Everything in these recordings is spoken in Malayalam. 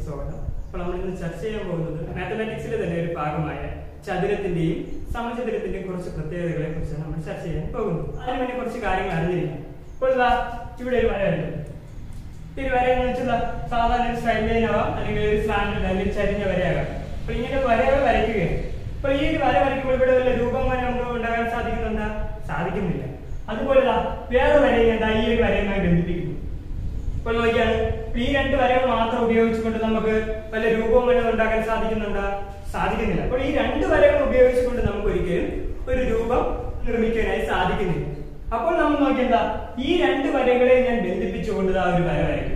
സ്വാഗതം അപ്പോൾ നമ്മൾ ഇന്ന് ചർച്ച ചെയ്യാൻ പോകുന്നത് മാത്തമാറ്റിക്സിലെ തന്നെ ഒരു ഭാഗമായ ചതുരത്തിന്റെയും സമചതുരത്തിന്റെയും കുറച്ച് പ്രത്യേകതകളെ കുറിച്ച് നമ്മൾ ചർച്ച ചെയ്യാൻ പോകുന്നു അതിന് വേണ്ടി കുറച്ച് കാര്യങ്ങൾ അറിഞ്ഞിരിക്കണം ഇപ്പോൾ ഇതാ ഇവിടെ ഒരു വര വരുന്നുണ്ട് ഈ ഒരു വര എന്ന് വെച്ചാൽ സാധാരണ ഒരു സ്ട്രൈറ്റ് ലൈൻ ആവാം അല്ലെങ്കിൽ ഒരു സ്ലാൻഡ് അല്ലെങ്കിൽ ചരിഞ്ഞ വരയാകാം അപ്പോൾ ഇങ്ങനെ വരകൾ വരയ്ക്കുകയാണ് അപ്പോൾ ഈ ഒരു വര വരയ്ക്കുമ്പോൾ ഇവിടെ വല്ല രൂപം വരെ നമുക്ക് ഉണ്ടാകാൻ സാധിക്കുന്നുണ്ടാ സാധിക്കുന്നില്ല അതുപോലെ ദാ വേറെ വരയും എന്താ ഈ ഒരു വരയുമായി ബന്ധിപ്പിക്കുന്നു ഇപ്പോൾ നോക്കിയാണ് ഈ രണ്ട് വരകൾ മാത്രം ഉപയോഗിച്ചുകൊണ്ട് നമുക്ക് വല്ല രൂപവും വല്ലതും ഉണ്ടാക്കാൻ സാധിക്കുന്നുണ്ടോ സാധിക്കുന്നില്ല അപ്പോൾ ഈ രണ്ട് വരകൾ ഉപയോഗിച്ചുകൊണ്ട് നമുക്ക് ഒരിക്കലും ഒരു രൂപം നിർമ്മിക്കാനായി സാധിക്കുന്നില്ല അപ്പോൾ നമ്മൾ നോക്കിയെന്താ ഈ രണ്ട് വരകളെ ഞാൻ ബന്ധിപ്പിച്ചുകൊണ്ട് ആ ഒരു വര വരയ്ക്കുന്നു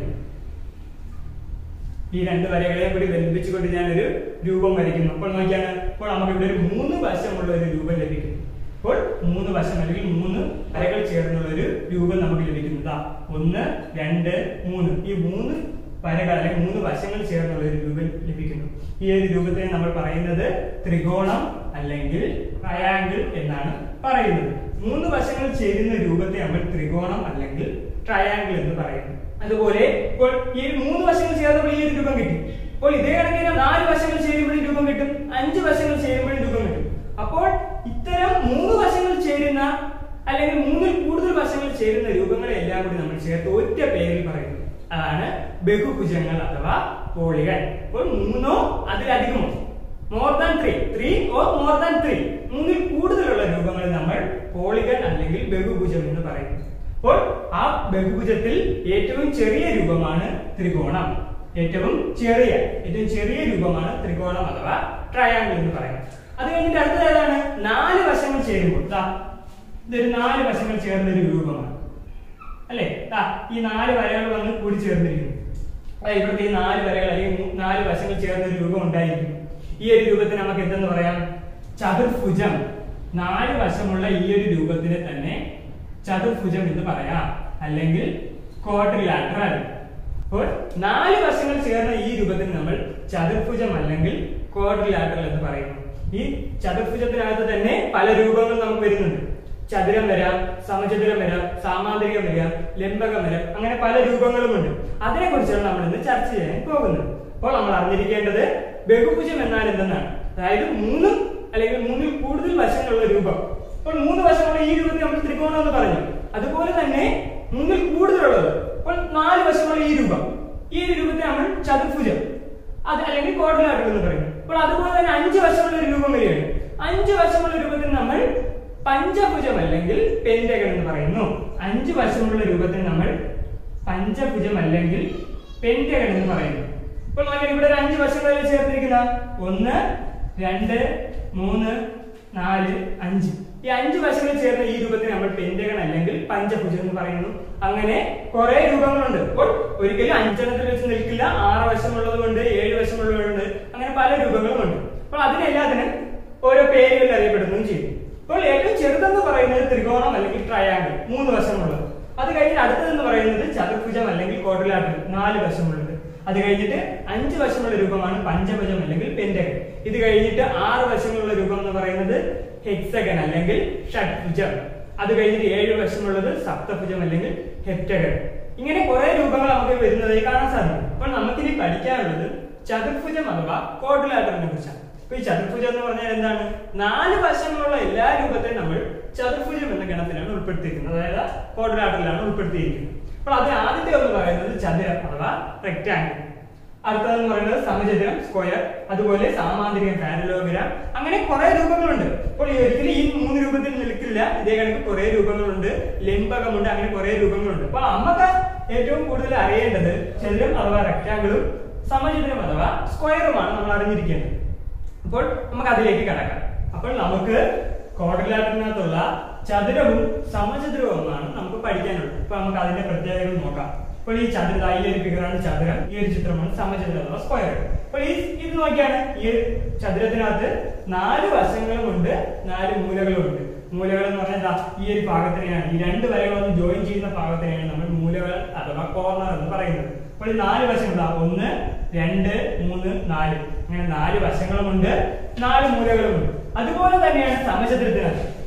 ഈ രണ്ട് വരകളെയും കൂടി ബന്ധിപ്പിച്ചുകൊണ്ട് ഞാൻ ഒരു രൂപം വരയ്ക്കുന്നു അപ്പോൾ നോക്കിയാണ് ഇപ്പോൾ നമുക്ക് ഇവിടെ ഒരു മൂന്ന് വശമുള്ള ഒരു രൂപം ലഭിക്കും അപ്പോൾ മൂന്ന് വശം അല്ലെങ്കിൽ മൂന്ന് വരകൾ ചേർന്നുള്ള ഒരു രൂപം നമുക്ക് ലഭിക്കുന്നു ദാ ഒന്ന് രണ്ട് മൂന്ന് ഈ മൂന്ന് വരകൾ അല്ലെങ്കിൽ മൂന്ന് വശങ്ങൾ ചേർന്നുള്ള ഒരു രൂപം ലഭിക്കുന്നു ഈ ഒരു രൂപത്തെ നമ്മൾ പറയുന്നത് ത്രികോണം അല്ലെങ്കിൽ ട്രയാങ്കിൾ എന്നാണ് പറയുന്നത് മൂന്ന് വശങ്ങൾ ചേരുന്ന രൂപത്തെ നമ്മൾ ത്രികോണം അല്ലെങ്കിൽ ട്രയാങ്കിൾ എന്ന് പറയുന്നു അതുപോലെ ഇപ്പോൾ ഈ മൂന്ന് വശങ്ങൾ ചേർന്നപ്പോൾ ഈ ഒരു രൂപം കിട്ടി അപ്പോൾ ഇതേ കണക്കിന് നാല് വശങ്ങൾ ചേരുമ്പോഴും രൂപം കിട്ടും അഞ്ച് വശങ്ങൾ ചേരുമ്പോഴും രൂപം കിട്ടും അപ്പോൾ ഇത്തരം മൂന്ന് വശങ്ങൾ ചേരുന്ന അല്ലെങ്കിൽ മൂന്നിൽ കൂടുതൽ വശങ്ങൾ ചേരുന്ന രൂപങ്ങളെ എല്ലാം കൂടി നമ്മൾ ചേർത്ത് ഒറ്റ പേരിൽ പറയുന്നു അതാണ് ബഹുഭുജങ്ങൾ അഥവാ പോളികൾ അപ്പോൾ മൂന്നോ അതിലധികമോ more than three three or more than three മൂന്നിൽ കൂടുതലുള്ള രൂപങ്ങൾ നമ്മൾ പോളികൾ അല്ലെങ്കിൽ ബഹുഭുജം എന്ന് പറയുന്നു അപ്പോൾ ആ ബഹുഭുജത്തിൽ ഏറ്റവും ചെറിയ രൂപമാണ് ത്രികോണം ഏറ്റവും ചെറിയ ഏറ്റവും ചെറിയ രൂപമാണ് ത്രികോണം അഥവാ ട്രയാങ്കിൾ എന്ന് പറയുന്നത് അത് കഴിഞ്ഞിട്ട് അടുത്തത് ഏതാണ് നാല് വശങ്ങൾ ചേരുമ്പോൾ ദാ ഇതൊരു നാല് വശങ്ങൾ ചേർന്ന ഒരു രൂപമാണ് അല്ലേ ദാ ഈ നാല് വരകൾ വന്ന് കൂടി ചേർന്നിരിക്കുന്നു അതാ ഇവിടുത്തെ ഈ നാല് വരകൾ അല്ലെങ്കിൽ മൂ- നാല് വശങ്ങൾ ചേർന്ന ഒരു രൂപം ഉണ്ടായിരിക്കും ഈ ഒരു രൂപത്തിന് നമുക്ക് എന്തെന്ന് പറയാം ചതുർഭുജം നാല് വശമുള്ള ഈ ഒരു രൂപത്തിനെ തന്നെ ചതുർഭുജം എന്ന് പറയാം അല്ലെങ്കിൽ ക്വാഡ്രിലാറ്ററൽ അപ്പോൾ നാല് വശങ്ങൾ ചേർന്ന ഈ രൂപത്തിന് നമ്മൾ ചതുർഭുജം അല്ലെങ്കിൽ ക്വാഡ്രിലാറ്ററൽ എന്ന് പറയുന്നു ഈ ചതുർഭുജത്തിനകത്ത് തന്നെ പല രൂപങ്ങൾ നമുക്ക് വരുന്നുണ്ട് ചതുരം വരാം സമചതുരം വരാം സാമാന്തരികം വരാം ലംബകം വരാം അങ്ങനെ പല രൂപങ്ങളുമുണ്ട് അതിനെ കുറിച്ചാണ് നമ്മൾ ഇന്ന് ചർച്ച ചെയ്യാൻ പോകുന്നത് അപ്പോൾ നമ്മൾ അറിഞ്ഞിരിക്കേണ്ടത് ബഹുഭുജം എന്നാൽ എന്തെന്നാണ് അതായത് മൂന്ന് അല്ലെങ്കിൽ മൂന്നിൽ കൂടുതൽ വശങ്ങളുള്ള രൂപം അപ്പോൾ മൂന്ന് വശമുള്ള ഈ രൂപത്തെ നമ്മൾ ത്രികോണം എന്ന് പറഞ്ഞു അതുപോലെ തന്നെ മൂന്നിൽ കൂടുതലുള്ളത് അപ്പോൾ നാല് വശമുള്ള ഈ രൂപം ഈ ഒരു രൂപത്തെ നമ്മൾ ചതുർഭുജം അത് അല്ലെങ്കിൽ ക്വാഡ്രിലാറ്ററൽ എന്ന് പറയുന്നു അപ്പോൾ അതുപോലെ തന്നെ അഞ്ച് വശമുള്ള ഒരു രൂപം വരികയാണ് അഞ്ച് വശമുള്ള രൂപത്തിന് നമ്മൾ പഞ്ചഭുജം അല്ലെങ്കിൽ പെന്റഗൺ എന്ന് പറയുന്നു അഞ്ച് വശമുള്ള രൂപത്തിന് നമ്മൾ പഞ്ചഭുജം അല്ലെങ്കിൽ പെന്റഗൺ എന്ന് പറയുന്നു ഇപ്പോൾ നോക്കിയാൽ ഇവിടെ ഒരു അഞ്ച് വശങ്ങളിൽ ചേർത്തിരിക്കുന്ന ഒന്ന് രണ്ട് മൂന്ന് നാല് അഞ്ച് ഈ അഞ്ച് വശങ്ങൾ ചേർന്ന ഈ രൂപത്തിന് നമ്മൾ പെന്റഗൺ അല്ലെങ്കിൽ പഞ്ചഭുജം എന്ന് പറയുന്നു അങ്ങനെ കുറെ രൂപങ്ങളുണ്ട് അപ്പോൾ ഒരിക്കലും അഞ്ചെണ്ണത്തിൽ വെച്ച് നിൽക്കില്ല ആറ് വശമുള്ളതുകൊണ്ട് ഏഴ് വശമുള്ളതുകൊണ്ട് അങ്ങനെ പല രൂപങ്ങളുമുണ്ട് അപ്പോൾ അതിനെല്ലാത്തിനും ഓരോ പേരുകളിൽ അറിയപ്പെടുകയും ചെയ്യും അപ്പോൾ ഏറ്റവും ചെറുതെന്ന് പറയുന്നത് ത്രികോണം അല്ലെങ്കിൽ ട്രയാങ്കിൾ മൂന്ന് വശമുള്ളത് അത് കഴിഞ്ഞ് അടുത്തതെന്ന് പറയുന്നത് ചതുർഭുജം അല്ലെങ്കിൽ ക്വാഡ്രിലാറ്ററൽ നാല് വശമുള്ളത് അത് കഴിഞ്ഞിട്ട് അഞ്ച് വശമുള്ള രൂപമാണ് പഞ്ചഭുജം അല്ലെങ്കിൽ പെന്റഗൺ ഇത് കഴിഞ്ഞിട്ട് ആറ് വശങ്ങളുള്ള രൂപം എന്ന് പറയുന്നത് ഹെക്സഗൺ അല്ലെങ്കിൽ ഷഡ്ഭുജം അത് കഴിഞ്ഞിട്ട് ഏഴ് വശമുള്ളത് സപ്തഭുജം അല്ലെങ്കിൽ ഹെപ്റ്റഗൺ ഇങ്ങനെ കുറെ രൂപങ്ങൾ നമുക്ക് വരുന്നതായി കാണാൻ സാധിക്കും അപ്പോൾ നമുക്കിനി പഠിക്കാനുള്ളത് ചതുർഭുജം അഥവാ ക്വാഡ്രിലാറ്ററിനെ കുറിച്ചാണ് അപ്പൊ ഈ ചതുർഭുജം എന്ന് പറഞ്ഞാൽ എന്താണ് നാല് വശങ്ങളുള്ള എല്ലാ രൂപത്തെയും നമ്മൾ ചതുർഭുജം എന്ന ഗണത്തിലാണ് ഉൾപ്പെടുത്തിയിരിക്കുന്നത് അതായത് ക്വാഡ്രിലാറ്ററിലാണ് ഉൾപ്പെടുത്തിയിരിക്കുന്നത് അപ്പോൾ അതിൽ ആദ്യത്തെ ഒന്ന് പറയുന്നത് ചതുരം അഥവാ റെക്ടാങ്കിൾ അടുത്തതെന്ന് പറയുന്നത് സമചതുരം സ്ക്വയർ അതുപോലെ സാമാന്തരികം പാരലോഗ്രാം അങ്ങനെ കുറെ രൂപങ്ങളുണ്ട് അപ്പോൾ ഈ ഒരിക്കലും ഈ മൂന്ന് രൂപത്തിൽ നിൽക്കില്ല ഇതേ കണക്ക് കുറെ രൂപങ്ങളുണ്ട് ലംബകമുണ്ട് അങ്ങനെ കുറെ രൂപങ്ങളുണ്ട് അപ്പോൾ നമുക്ക് ഏറ്റവും കൂടുതൽ അറിയേണ്ടത് ചതുരം അഥവാ റെക്ടാങ്കിളും സമചതുരം അഥവാ സ്ക്വയറുമാണ് നമ്മൾ അറിഞ്ഞിരിക്കേണ്ടത് അപ്പോൾ നമുക്ക് അതിലേക്ക് കടക്കാം അപ്പോൾ നമുക്ക് ക്വാഡ്രിലാറ്ററിനകത്തുള്ള ചതുരവും സമചതുരവുമാണ് നമുക്ക് പഠിക്കാനുള്ളത് അപ്പൊ നമുക്ക് അതിന്റെ പ്രത്യേകതകൾ നോക്കാം അപ്പോൾ ഈ ചതുര ഈ ഒരു ഫിഗറാണ് ചതുരം ഈ ഒരു ചിത്രമാണ് സമചതുരം അഥവാ സ്ക്വയർ അപ്പോൾ ഈ ഇത് നോക്കിയാണ് ഈ ഒരു ചതുരത്തിനകത്ത് നാല് വശങ്ങളുമുണ്ട് നാല് മൂലകളുമുണ്ട് മൂലകൾ എന്ന് പറഞ്ഞാൽ ദാ ഈ ഒരു ഭാഗത്തിനെയാണ് ഈ രണ്ട് വരകളൊന്നും ജോയിൻ ചെയ്യുന്ന ഭാഗത്തിനെയാണ് നമ്മൾ മൂലകൾ അഥവാ കോർണർ എന്ന് പറയുന്നത് അപ്പോൾ ഈ നാല് വശങ്ങൾ ഒന്ന് രണ്ട് മൂന്ന് നാല് അങ്ങനെ നാല് വശങ്ങളുമുണ്ട് നാല് മൂലകളുമുണ്ട് അതുപോലെ തന്നെയാണ് സമചതുരത്തിനകത്ത്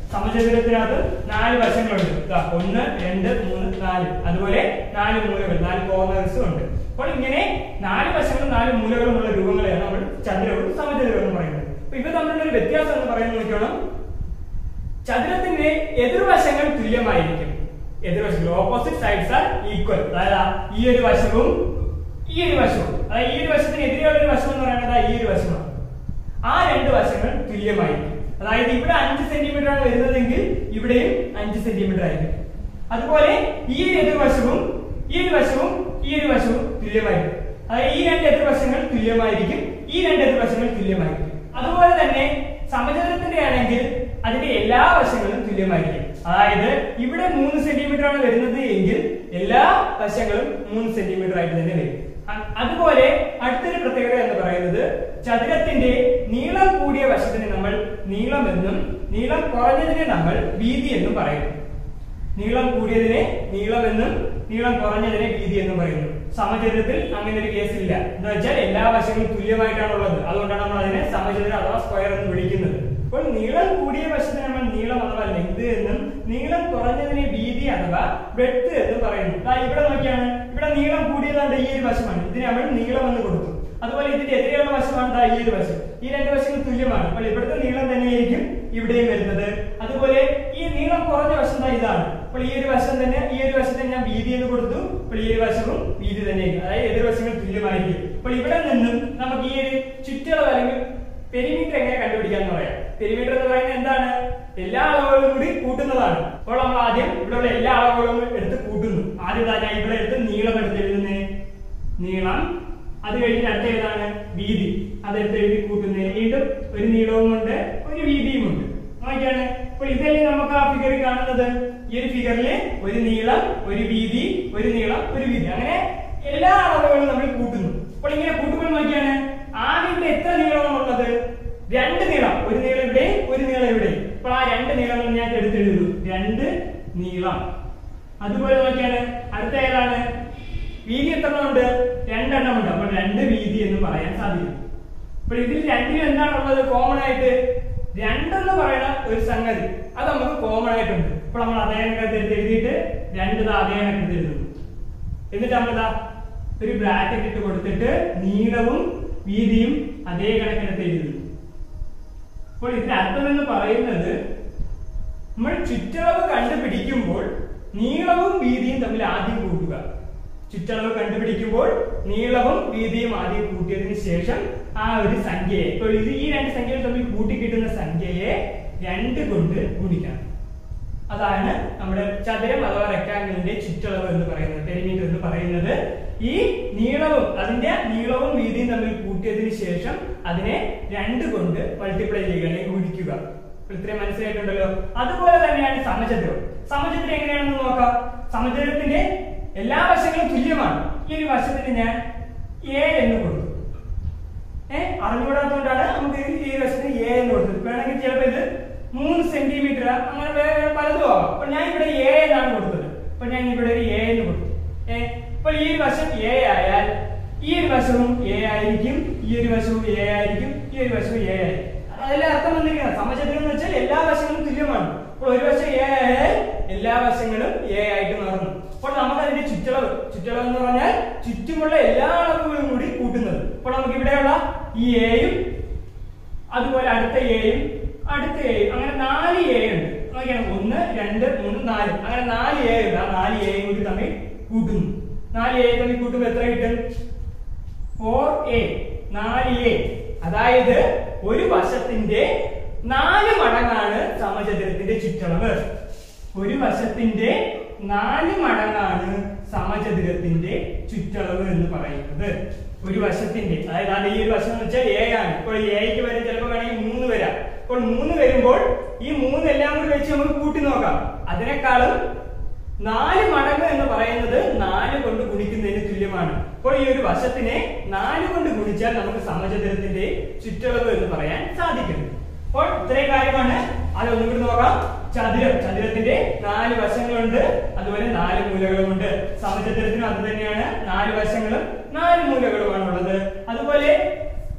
സമചതുരത്തിനകത്ത് നാല് വശങ്ങളുണ്ട് ദാ, ഒന്ന് രണ്ട് മൂന്ന് നാല് അതുപോലെ നാല് മൂലകൾ നാല് കോർണേഴ്സും ഉണ്ട് അപ്പോൾ ഇങ്ങനെ നാല് വശങ്ങളും നാല് മൂലകളും ഉള്ള രൂപങ്ങളെയാണ് നമ്മൾ ചതുരവും സമചതുരവും എന്ന് പറയുന്നത് അപ്പൊ ഇവ തമ്മിലുള്ള ഒരു വ്യത്യാസം എന്ന് പറയുന്നത് നോക്കണം ചതുരത്തിന്റെ എതിർവശങ്ങൾ തുല്യമായിരിക്കും എതിർവശങ്ങൾ ഓപ്പോസിറ്റ് സൈഡ്സ് ആർ ഈക്വൽ അതായത് ഈ ഒരു വശവും ഈ ഒരു വശവും അതായത് ഈ ഒരു വശത്തിന് എതിരെയുള്ള ഒരു വശം എന്ന് പറയുന്നത് ഈ ഒരു വശമാണ് ആ രണ്ട് വശങ്ങൾ തുല്യമായിരിക്കും അതായത് ഇവിടെ അഞ്ച് സെന്റിമീറ്റർ ആണ് വരുന്നതെങ്കിൽ ഇവിടെയും അഞ്ച് സെന്റിമീറ്റർ ആയിരിക്കും അതുപോലെ ഈ ഒരു എതിർവശവും ഈ ഒരു വശവും ഈ ഒരു വശവും തുല്യമായിരിക്കും അതായത് ഈ രണ്ട് എതിർവശങ്ങൾ തുല്യമായിരിക്കും ഈ രണ്ട് എതിർവശങ്ങൾ തുല്യമായിരിക്കും അതുപോലെ തന്നെ സമചതുരത്തിന്റെ ആണെങ്കിൽ അതിന്റെ എല്ലാ വശങ്ങളും തുല്യമായിരിക്കും അതായത് ഇവിടെ മൂന്ന് സെന്റിമീറ്റർ ആണ് വരുന്നത് എങ്കിൽ എല്ലാ വശങ്ങളും മൂന്ന് സെന്റിമീറ്റർ ആയിട്ട് തന്നെ വരും അ- അതുപോലെ അടുത്തൊരു പ്രത്യേകത എന്ന് പറയുന്നത് ചതുരത്തിന്റെ നീളം കൂടിയ വശത്തിന് നമ്മൾ നീളം എന്നും നീളം കുറഞ്ഞതിനെ നമ്മൾ വീതി എന്നും പറയുന്നു നീളം കൂടിയതിനെ നീളം എന്നും നീളം കുറഞ്ഞതിനെ വീതി എന്നും പറയുന്നു സമചതുരത്തിൽ അങ്ങനെ ഒരു കേസ് ഇല്ല എന്ന് വെച്ചാൽ എല്ലാ വശങ്ങളും തുല്യമായിട്ടാണ് ഉള്ളത് അതുകൊണ്ടാണ് നമ്മൾ അതിനെ സമചതുരം അഥവാ സ്ക്വയർ എന്ന് വിളിക്കുന്നത് അപ്പോൾ നീളം കൂടിയ വശത്തിന് നമ്മൾ നീളം അഥവാ ലെങ്ത് എന്നും നീളം കുറഞ്ഞതിനെ വീതി അഥവാ ബ്രെഡ്ത്ത് എന്നും പറയുന്നു ദാ ഇവിടെ നോക്കിയാണ് ഇവിടെ നീളം കൂടിയതാണ്ട് ഈ ഒരു വശമാണ് ഇതിന് നമ്മൾ നീളം എന്ന് കൊടുത്തു അതുപോലെ ഇതിന്റെ എതിരെയുള്ള വശമാണ് ദാ ഈ ഒരു വശം ഈ രണ്ട് വശങ്ങൾ തുല്യമാണ് അപ്പോൾ ഇവിടുത്തെ നീളം തന്നെയായിരിക്കും ഇവിടെയും വരുന്നത് അതുപോലെ ഈ നീളം കുറഞ്ഞ വശം ദാ ഇതാണ് അപ്പോൾ ഈ ഒരു വശം തന്നെ ഈ ഒരു വശത്തെ ഞാൻ വീതി എന്ന് കൊടുത്തു അപ്പോൾ ഈ ഒരു വശവും വീതി തന്നെയായിരിക്കും അതായത് എതിർവശങ്ങൾ തുല്യമായിരിക്കും അപ്പോൾ ഇവിടെ നിന്നും നമുക്ക് ഈ ഒരു ചുറ്റളവ് അല്ലെങ്കിൽ പെരിമീറ്റർ എങ്ങനെ കണ്ടുപിടിക്കാന്ന് പറയാം പെരിമീറ്റർ എന്ന് പറയുന്നത് എന്താണ് എല്ലാ അളവുകളും കൂടി കൂട്ടുന്നതാണ് അപ്പോൾ നമ്മൾ ആദ്യം ഇവിടെയുള്ള എല്ലാ അളവുകളും എടുത്ത് കൂട്ടുന്നു ആദ്യം ദാ ഞാൻ ഇവിടെ എടുത്ത് നീളം എടുത്ത് എഴുതുന്നേ നീളം അത് കഴിഞ്ഞിട്ട് അടുത്ത ഏതാണ് വീതി അതെടുത്ത് എഴുതി കൂട്ടുന്നേ വീണ്ടും ഒരു നീളവും ഉണ്ട് ഒരു വീതിയും ഉണ്ട് നോക്കിയാണ് അപ്പോൾ ഇതല്ലേ നമുക്ക് ആ ഫിഗറിൽ കാണുന്നത് ഈ ഒരു ഫിഗറിൽ ഒരു നീളം ഒരു വീതി ഒരു നീളം ഒരു വീതി അങ്ങനെ എല്ലാ അളവുകളും നമ്മൾ കൂട്ടുന്നു അപ്പോൾ ഇങ്ങനെ കൂട്ടുമ്പോൾ നോക്കിയാണ് ആദ്യം ഇവിടെ എത്ര നീളമാണ് ഉള്ളത് രണ്ട് നീളം ഒരു നീളം ഇവിടെ ഒരു നീളം ഇവിടെ അപ്പോൾ ആ രണ്ട് നീളങ്ങൾ ഞാൻ എടുത്തെഴുതുന്നു രണ്ട് നീളം അതുപോലെ നോക്കിയാണ് അടുത്ത ഏതാണ് വീതി എത്ര ഉണ്ട് രണ്ടെണ്ണം ഉണ്ട് അപ്പോൾ രണ്ട് വീതി എന്ന് പറയാൻ സാധിക്കും അപ്പോൾ ഇതിൽ രണ്ടിലും എന്താണ് ഉള്ളത് കോമൺ ആയിട്ട് രണ്ടെന്ന് പറയുന്ന ഒരു സംഗതി അത് നമുക്ക് കോമൺ ആയിട്ടുണ്ട് ഇപ്പോൾ നമ്മൾ അതേ കണക്കത്ത് എടുത്ത് എഴുതിയിട്ട് രണ്ട് ദാ അതേ കണക്കത്ത് എഴുതുന്നു എന്നിട്ട് നമ്മൾ ദാ ഒരു ബ്രാക്കറ്റ് ഇട്ട് കൊടുത്തിട്ട് നീളവും വീതിയും അതേ കണക്കിനെടുത്ത് എഴുതുന്നു അപ്പോൾ ഇതിന്റെ അർത്ഥം എന്ന് പറയുന്നത് നമ്മൾ ചുറ്റളവ് കണ്ടുപിടിക്കുമ്പോൾ നീളവും വീതിയും തമ്മിൽ ആദ്യം കൂട്ടുക ചുറ്റളവ് കണ്ടുപിടിക്കുമ്പോൾ നീളവും വീതിയും ആദ്യം കൂട്ടിയതിനു ശേഷം ആ ഒരു സംഖ്യയെ ഇപ്പോൾ ഇത് ഈ രണ്ട് സംഖ്യകൾ തമ്മിൽ കൂട്ടി കിട്ടുന്ന സംഖ്യയെ രണ്ട് കൊണ്ട് ഗുണിക്കണം അതാണ് നമ്മുടെ ചതുരം അഥവാ റെക്ടാങ്കിളിന്റെ ചുറ്റളവ് എന്ന് പറയുന്നത് പെരിമീറ്റർ എന്ന് പറയുന്നത് ഈ നീളവും അതിന്റെ നീളവും വീതിയും തമ്മിൽ കൂട്ടിയതിന് ശേഷം അതിനെ രണ്ട് കൊണ്ട് മൾട്ടിപ്ലൈ ചെയ്യുക അല്ലെങ്കിൽ ഗുണിക്കുക അപ്പോൾ ഇത്രയും മനസ്സിലായിട്ടുണ്ടല്ലോ അതുപോലെ തന്നെയാണ് സമചതുരം സമചതുരം എങ്ങനെയാണെന്ന് നോക്കാം സമചതുരത്തിന്റെ എല്ലാ വശങ്ങളും തുല്യമാണ് ഈ ഒരു വശത്തിന് ഞാൻ എ എന്ന് കൊടുത്തു ഏഹ് അറിഞ്ഞുകൂടാത്തതുകൊണ്ടാണ് നമുക്ക് ഈ- ഈ വശത്തിന് എ എന്ന് കൊടുത്തത് വേണമെങ്കിൽ ചിലപ്പോൾ ഇത് മൂന്ന് സെന്റിമീറ്റർ അങ്ങനെ വേറെ പലതും ആവാം അപ്പൊ ഞാൻ ഇവിടെ എ എന്നാണ് കൊടുത്തത് അപ്പൊ ഞാൻ ഇവിടെ ഒരു എ എന്ന് കൊടുത്തു ഏഹ് അപ്പോൾ ഈ ഒരു വശം എ ആയാൽ ഈ ഒരു വശവും എ ആയിരിക്കും ഈ ഒരു വശവും എ ആയിരിക്കും ഈ ഒരു വശവും എ ആയിരിക്കും അതിലെ അർത്ഥം വന്നിരിക്കുന്നത് സമചതുരം എന്ന് വെച്ചാൽ എല്ലാ വശങ്ങളും തുല്യമാണ് അപ്പോൾ ഒരു വശം എ ആയാൽ എല്ലാ വശങ്ങളും എ ആയിട്ട് മാറുന്നു അപ്പോൾ നമുക്ക് അതിന്റെ ചുറ്റളവ് ചുറ്റളവ് എന്ന് പറഞ്ഞാൽ ചുറ്റുമുള്ള എല്ലാ അളവുകളും കൂടി കൂട്ടുന്നത് അപ്പോൾ നമുക്ക് ഇവിടെയുള്ള ഈ എയും അതുപോലെ അടുത്ത എയും അടുത്ത എയും അങ്ങനെ നാല് എ ഉണ്ട് നോക്കിയാണ് ഒന്ന് രണ്ട് മൂന്ന് നാല് അങ്ങനെ നാല് എ ഉണ്ട് ആ നാല് എയും കൂടി തമ്മിൽ കൂട്ടുന്നു നാല് എ തമ്മിൽ കൂട്ടുമ്പോൾ എത്ര കിട്ടും ഫോർ എ നാല് എ അതായത് ഒരു വശത്തിന്റെ നാല് മടങ്ങാണ് സമചതുരത്തിന്റെ ചുറ്റളവ് ഒരു വശത്തിന്റെ നാല് മടങ്ങാണ് സമചതുരത്തിന്റെ ചുറ്റളവ് എന്ന് പറയുന്നത് ഒരു വശത്തിന്റെ അതായത് അത് ഈ ഒരു വശം എന്ന് വെച്ചാൽ എ ആണ് ഇപ്പോൾ എക്ക് വരെ ചിലപ്പോൾ വേണമെങ്കിൽ മൂന്ന് വരാം അപ്പോൾ മൂന്ന് വരുമ്പോൾ ഈ മൂന്ന് എല്ലാം കൂടി വെച്ച് നമുക്ക് കൂട്ടി നോക്കാം അതിനേക്കാളും നാല് മടങ്ങ് എന്ന് പറയുന്നത് നാല് കൊണ്ട് ഗുണിക്കുന്നതിന് തുല്യമാണ് അപ്പോൾ ഈ ഒരു വശത്തിനെ നാല് കൊണ്ട് ഗുണിച്ചാൽ നമുക്ക് സമചതുരത്തിന്റെ ചുറ്റളവ് എന്ന് പറയാൻ സാധിക്കും അപ്പോൾ ഇത്രയും കാര്യമാണ് അത് ഒന്നും കൂടി നോക്കാം ചതുരം ചതുരത്തിന്റെ നാല് വശങ്ങളുണ്ട് അതുപോലെ നാല് മൂലകളുമുണ്ട് സമചതുരത്തിനും അത് തന്നെയാണ് നാല് വശങ്ങളും നാല് മൂലകളുമാണ് ഉള്ളത് അതുപോലെ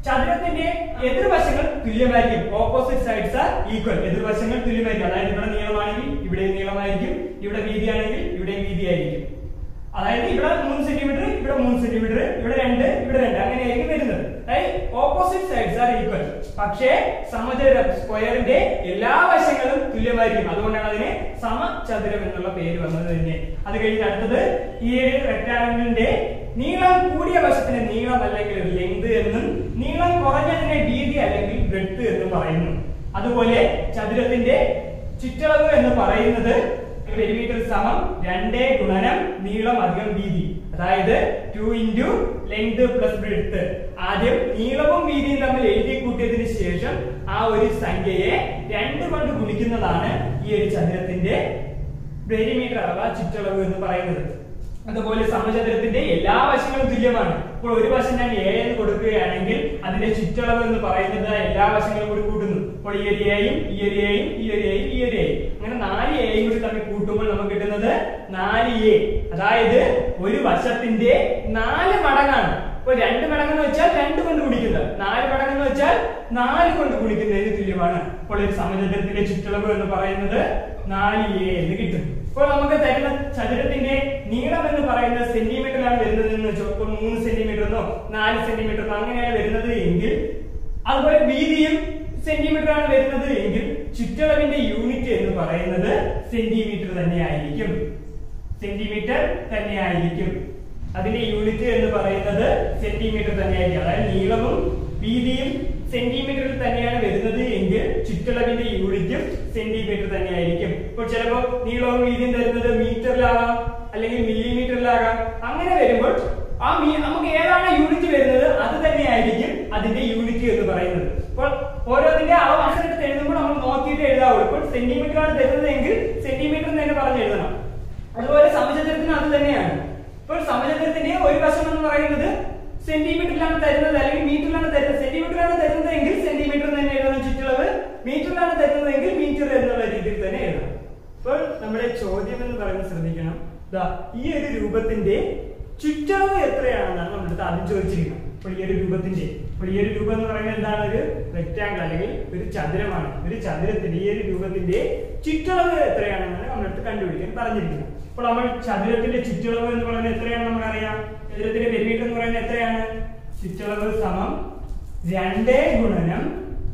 ചതുരത്തിന്റെ എതിർവശങ്ങൾ തുല്യമായിരിക്കും ഓപ്പോസിറ്റ് സൈഡ്സ് ആർ ഈക്വൽ എതിർവശങ്ങൾ തുല്യമായിരിക്കും അതായത് ഇവിടെ നീളമാണെങ്കിൽ ഇവിടെ നീളമായിരിക്കും ഇവിടെ വീതിയാണെങ്കിൽ ഇവിടെ വീതിയായിരിക്കും അതായത് ഇവിടെ മൂന്ന് സെന്റിമീറ്റർ ഇവിടെ മൂന്ന് സെന്റിമീറ്റർ ഇവിടെ രണ്ട് ഇവിടെ രണ്ട് അങ്ങനെയായിരിക്കും വരുന്നത് അതായത് ഓപ്പോസിറ്റ് സൈഡ്സ് ആർ ഈക്വൽ പക്ഷേ സമചതുരം സ്ക്വയറിന്റെ എല്ലാ വശങ്ങളും തുല്യമായിരിക്കും അതുകൊണ്ടാണ് അതിന് സമചതുരം എന്നുള്ള പേര് വന്നത് തന്നെ അത് കഴിഞ്ഞ് അടുത്തത് ഈ ഒരു റെക്ടാങ്കിളിന്റെ നീളം കൂടിയ വശത്തിന് നീളം അല്ലെങ്കിൽ ലെങ്ത് എന്നും നീളം കുറഞ്ഞതിനെ വീതി അല്ലെങ്കിൽ ബ്രെഡ്ത്ത് എന്നും പറയുന്നു അതുപോലെ ചതുരത്തിന്റെ ചുറ്റളവ് എന്ന് പറയുന്നത് പെരിമീറ്റർ സമം രണ്ടേ ഗുണനം നീളം അധികം വീതി അതായത് two into length plus breadth ആദ്യം നീളവും വീതിയും തമ്മിൽ എഴുതി കൂട്ടിയതിനു ശേഷം ആ ഒരു സംഖ്യയെ രണ്ട് കൊണ്ട് ഗുണിക്കുന്നതാണ് ഈ ഒരു ചതുരത്തിന്റെ പെരിമീറ്റർ അഥവാ ചുറ്റളവ് എന്ന് പറയുന്നത് അതുപോലെ സമചതുരത്തിന്റെ എല്ലാ വശങ്ങളും തുല്യമാണ് ഇപ്പോൾ ഒരു വശം ഞാൻ എ എന്ന് കൊടുക്കുകയാണെങ്കിൽ അതിന്റെ ചുറ്റളവ് എന്ന് പറയുന്നത് എല്ലാ വശങ്ങളും കൂടി കൂട്ടുന്നു അപ്പോൾ ഈ ഒരു എയും ഈ ഒരു എയും ഈ ഒരു എയും ഈ ഒരു എയും അങ്ങനെ നാല് എയും കൂടി തമ്മിൽ കൂട്ടുമ്പോൾ നമുക്ക് കിട്ടുന്നത് നാല് എ അതായത് ഒരു വശത്തിന്റെ നാല് മടങ്ങാണ് ഇപ്പൊ രണ്ട് മടങ്ങെന്ന് വെച്ചാൽ രണ്ട് കൊണ്ട് ഗുണിക്കുന്നത് നാല് മടങ്ങെന്ന് വെച്ചാൽ നാല് കൊണ്ട് ഗുണിക്കുന്നതിന് തുല്യമാണ് അപ്പോൾ ഒരു സമചതുരത്തിന്റെ ചുറ്റളവ് എന്ന് പറയുന്നത് നാല് എ എന്ന് കിട്ടും ഇപ്പോൾ നമുക്ക് തരുന്ന ചതുരത്തിന്റെ നീളം എന്ന് പറയുന്നത് സെന്റിമീറ്ററിലാണ് വരുന്നത് എന്ന് വെച്ചോ ഇപ്പോൾ മൂന്ന് സെന്റിമീറ്റർ എന്നോ നാല് സെന്റിമീറ്റർ എന്നോ അങ്ങനെയാണ് വരുന്നത് എങ്കിൽ അതുപോലെ വീതിയും സെന്റിമീറ്റർ ആണ് വരുന്നത് എങ്കിൽ ചുറ്റളവിന്റെ യൂണിറ്റ് എന്ന് പറയുന്നത് സെന്റിമീറ്റർ തന്നെയായിരിക്കും സെന്റിമീറ്റർ തന്നെയായിരിക്കും അതിന്റെ യൂണിറ്റ് എന്ന് പറയുന്നത് സെന്റിമീറ്റർ തന്നെയായിരിക്കും അതായത് നീളവും വീതിയും സെന്റിമീറ്ററിൽ തന്നെയാണ് വരുന്നത് എങ്കിൽ ചുറ്റളവിന്റെ യൂണിറ്റും സെന്റിമീറ്റർ തന്നെയായിരിക്കും ഇപ്പോൾ ചിലപ്പോൾ നീളവും വീതിയും തരുന്നത് മീറ്ററിലാകാം അല്ലെങ്കിൽ മില്ലിമീറ്ററിലാകാം അങ്ങനെ വരുമ്പോൾ ആ മീ നമുക്ക് ഏതാണ് യൂണിറ്റ് വരുന്നത് അത് തന്നെയായിരിക്കും അതിന്റെ യൂണിറ്റ് എന്ന് പറയുന്നത് അപ്പോൾ ഓരോന്നിന്റെ അളവ് അനുസരിച്ച് എഴുതുമ്പോൾ നമ്മൾ നോക്കിയിട്ട് എഴുതാവുള്ളൂ ഇപ്പോൾ സെന്റിമീറ്റർ ആണ് തരുന്നത് എങ്കിൽ സെന്റിമീറ്റർ എന്ന് തന്നെ പറഞ്ഞ് എഴുതണം അതുപോലെ സമചതുരത്തിന് അത് തന്നെയാണ് ഇപ്പോൾ സമചതുരത്തിന്റെ ഒരു വശം എന്ന് പറയുന്നത് സെന്റിമീറ്ററിലാണ് തരുന്നത് അല്ലെങ്കിൽ മീറ്ററിലാണ് തരുന്നത് സെന്റിമീറ്ററിലാണ് തരുന്നത് എങ്കിൽ സെന്റിമീറ്റർ തന്നെ എഴുതണം ചുറ്റളവ് മീറ്ററിലാണ് തരുന്നതെങ്കിൽ മീറ്റർ എന്നുള്ള രീതിയിൽ തന്നെ എഴുതണം അപ്പോൾ നമ്മുടെ ചോദ്യം എന്ന് പറയുന്നത് ശ്രദ്ധിക്കണം ദാ ഈ ഒരു രൂപത്തിന്റെ ചുറ്റളവ് എത്രയാണെന്നാണ് നമ്മുടെ ആദ്യം ചോദിച്ചിരിക്കുന്നത് അപ്പോൾ ഈ ഒരു രൂപത്തിന്റെ അപ്പോൾ ഈ ഒരു രൂപം എന്ന് പറയുന്നത് എന്താണ് ഒരു റെക്ടാങ്കിൾ അല്ലെങ്കിൽ ഒരു ചതുരമാണ് ഒരു ചതുരത്തിന്റെ ഈ ഒരു രൂപത്തിന്റെ ചുറ്റളവ് എത്രയാണെന്നാണ് നമ്മളടുത്ത് കണ്ടുപിടിക്കാൻ പറഞ്ഞിരിക്കുന്നത് അപ്പോൾ നമ്മൾ ചതുരത്തിന്റെ ചുറ്റളവ് എന്ന് പറയുന്നത് എത്രയാണ് നമുക്കറിയാം ചതുരത്തിന്റെ പെരിമീറ്റർ എന്ന് പറയുന്നത് എത്രയാണ് ചുറ്റളവ് സമം രണ്ടേ ഗുണനം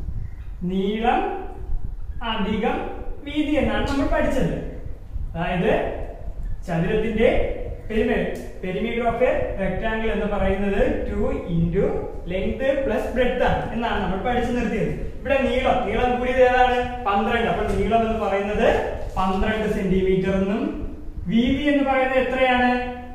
നീളം അധികം വീതി എന്നാണ് നമ്മൾ പഠിച്ചത് അതായത് ചതുരത്തിന്റെ പെരിമീറ്റർ ഓഫ് എ റെക്ടാങ്കിൾ എന്ന് പറയുന്നത് two into length plus breadth ആണ് എന്നാണ് നമ്മൾ പഠിച്ചു നിർത്തിയത് ഇവിടെ നീളം നീളം കൂടിയത് ഏതാണ് പന്ത്രണ്ട് അപ്പോൾ നീളം എന്ന് പറയുന്നത് പന്ത്രണ്ട് സെന്റിമീറ്റർ എന്നും വീതി എന്ന് പറയുന്നത് എത്രയാണ്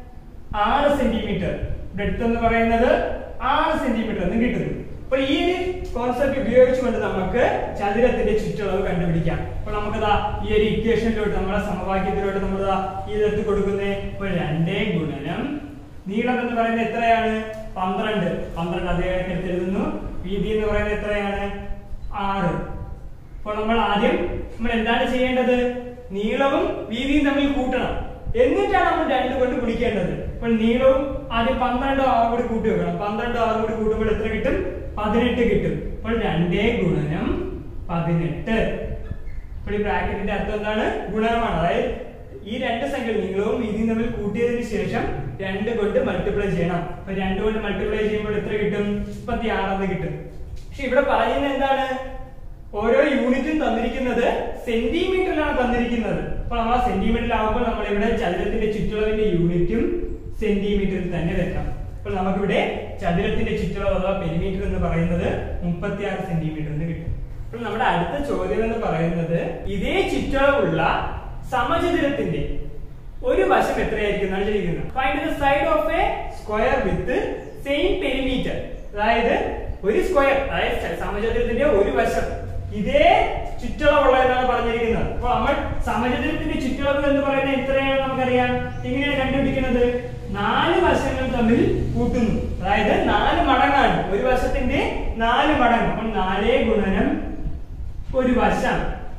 ആറ് സെന്റിമീറ്റർ ബ്രെഡ് എന്ന് പറയുന്നത് ആറ് സെന്റിമീറ്റർ എന്ന് കിട്ടുന്നു അപ്പൊ ഈ ഒരു കോൺസെപ്റ്റ് ഉപയോഗിച്ചുകൊണ്ട് നമുക്ക് ചതുരത്തിന്റെ ചുറ്റളവ് കണ്ടുപിടിക്കാം അപ്പൊ നമുക്ക് ദാ ഈ ഒരു ഇക്വേഷനിലോട്ട് നമ്മുടെ സമവാക്യത്തിലോട്ട് നമ്മൾ ദാ ഇതെടുത്ത് കൊടുക്കുന്നേ ഇപ്പൊ രണ്ടേ ഗുണനം നീളം എന്ന് പറയുന്നത് എത്രയാണ് പന്ത്രണ്ട് പന്ത്രണ്ട് അദ്ദേഹം എടുത്ത് എഴുതുന്നു വീതി എന്ന് പറയുന്നത് എത്രയാണ് ആറ് അപ്പോൾ നമ്മൾ ആദ്യം നമ്മൾ എന്താണ് ചെയ്യേണ്ടത് നീളവും വീതിയും തമ്മിൽ കൂട്ടണം എന്നിട്ടാണ് നമ്മൾ രണ്ട് കൊണ്ട് ഗുണിക്കേണ്ടത് അപ്പോൾ നീളവും ആദ്യം പന്ത്രണ്ടോ ആറും കൂടി കൂട്ടി വെക്കണം പന്ത്രണ്ടോ ആറും കൂടി കൂട്ടുമ്പോൾ എത്ര കിട്ടും പതിനെട്ട് കിട്ടും അപ്പോൾ രണ്ടേ ഗുണനം പതിനെട്ട് അപ്പോൾ ഈ ബ്രാക്കറ്റിന്റെ അർത്ഥം എന്താണ് ഗുണനമാണ് അതായത് ഈ രണ്ട് സംഖ്യകൾ നീളവും വീതിയും തമ്മിൽ കൂട്ടിയതിന് ശേഷം രണ്ട് കൊണ്ട് മൾട്ടിപ്ലൈ ചെയ്യണം അപ്പൊ രണ്ട് കൊണ്ട് മൾട്ടിപ്ലൈ ചെയ്യുമ്പോൾ എത്ര കിട്ടും മുപ്പത്തി ആറെന്ന് കിട്ടും പക്ഷെ ഇവിടെ പറയുന്നത് എന്താണ് ഓരോ യൂണിറ്റും തന്നിരിക്കുന്നത് സെന്റിമീറ്ററിലാണ് തന്നിരിക്കുന്നത് അപ്പൊ നമ്മൾ ആ സെന്റിമീറ്ററിലാവുമ്പോൾ നമ്മൾ ഇവിടെ ചതുരത്തിന്റെ ചുറ്റളവിന്റെ യൂണിറ്റും സെന്റിമീറ്ററിൽ തന്നെ വെക്കണം അപ്പോൾ നമുക്കിവിടെ ചതുരത്തിന്റെ ചുറ്റളവ് അഥവാ പെരിമീറ്റർ എന്ന് പറയുന്നത് മുപ്പത്തിയാറ് സെന്റിമീറ്റർ എന്ന് കിട്ടും അപ്പോൾ നമ്മുടെ അടുത്ത ചോദ്യം എന്ന് പറയുന്നത് ഇതേ ചുറ്റളവുള്ള സമചതുരത്തിന്റെ ഒരു വശം എത്രയായിരിക്കും എന്നാണ് ചോദിക്കുന്നത് find the side of a square with same perimeter അതായത് ഒരു സ്ക്വയർ അതായത് സമചതുരത്തിന്റെ ഒരു വശം ഇതേ ചുറ്റളവുള്ള എന്നാണ് പറഞ്ഞിരിക്കുന്നത് അപ്പോൾ നമ്മൾ സമചതുരത്തിന്റെ ചുറ്റളവ് എന്ന് പറയുന്നത് എത്രയാണ് നമുക്കറിയാം എങ്ങനെയാണ് കണ്ടുപിടിക്കുന്നത് നാല് വശങ്ങൾ തമ്മിൽ കൂട്ടുന്നു അതായത് നാല് മടങ്ങാണ് ഒരു വശത്തിന്റെ നാല് മടങ്ങ് അപ്പോൾ നാലേ ഗുണനം ഒരു വശം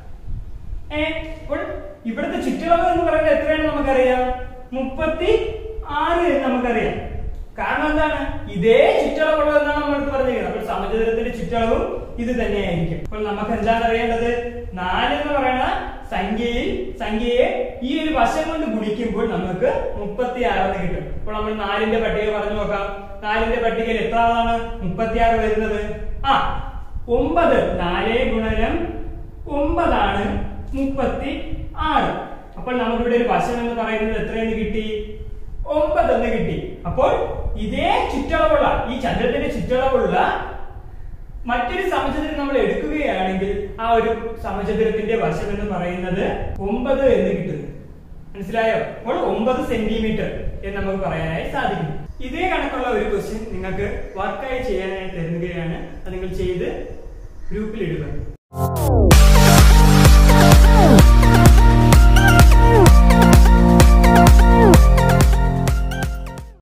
ഏ അപ്പോൾ ഇവിടുത്തെ ചുറ്റളവ് എന്ന് പറയുന്നത് എത്രയാണ് നമുക്കറിയാം മുപ്പത്തി ആറ് എന്ന് നമുക്കറിയാം കാരണം എന്താണ് ഇതേ ചുറ്റളവുള്ളതെന്നാണ് നമ്മൾ എടുത്ത് പറഞ്ഞിരിക്കുന്നത് അപ്പോൾ സമചതുരത്തിന്റെ ചുറ്റളവും ഇത് തന്നെയായിരിക്കും അപ്പോൾ നമുക്ക് എന്താണ് അറിയേണ്ടത് നാല് എന്ന് പറയുന്ന സംഖ്യയിൽ സംഖ്യയെ ഈ ഒരു വശം കൊണ്ട് ഗുണിക്കുമ്പോൾ നമുക്ക് മുപ്പത്തി ആറെന്ന് കിട്ടും അപ്പോൾ നമ്മൾ നാലിന്റെ പട്ടിക പറഞ്ഞു നോക്കാം നാലിന്റെ പട്ടികയിൽ എത്ര ആളാണ് മുപ്പത്തി ആറ് വരുന്നത് ആ ഒമ്പത് നാല് ഗുണനം ഒമ്പതാണ് മുപ്പത്തി ആറ് അപ്പോൾ നമുക്കിവിടെ ഒരു വശം എന്ന് പറയുന്നത് എത്രയെന്ന് കിട്ടി ഒമ്പത് എന്ന് കിട്ടി അപ്പോൾ ഇതേ ചുറ്റളവുള്ള ഈ ചന്ദ്രത്തിന്റെ ചുറ്റളവുള്ള മറ്റൊരു സമചതുരം നമ്മൾ എടുക്കുകയാണെങ്കിൽ ആ ഒരു സമചതുരത്തിന്റെ വശം എന്ന് പറയുന്നത് ഒമ്പത് എന്ന് കിട്ടുന്നു മനസ്സിലായോ അപ്പോൾ ഒമ്പത് സെന്റിമീറ്റർ എന്ന് നമുക്ക് പറയാനായി സാധിക്കും ഇതേ കണക്കുള്ള ഒരു ക്വസ്റ്റ്യൻ നിങ്ങൾക്ക് വർക്കായി ചെയ്യാനായി തരുകയാണ് അത് നിങ്ങൾ ചെയ്ത് ഗ്രൂപ്പിൽ ഇടുക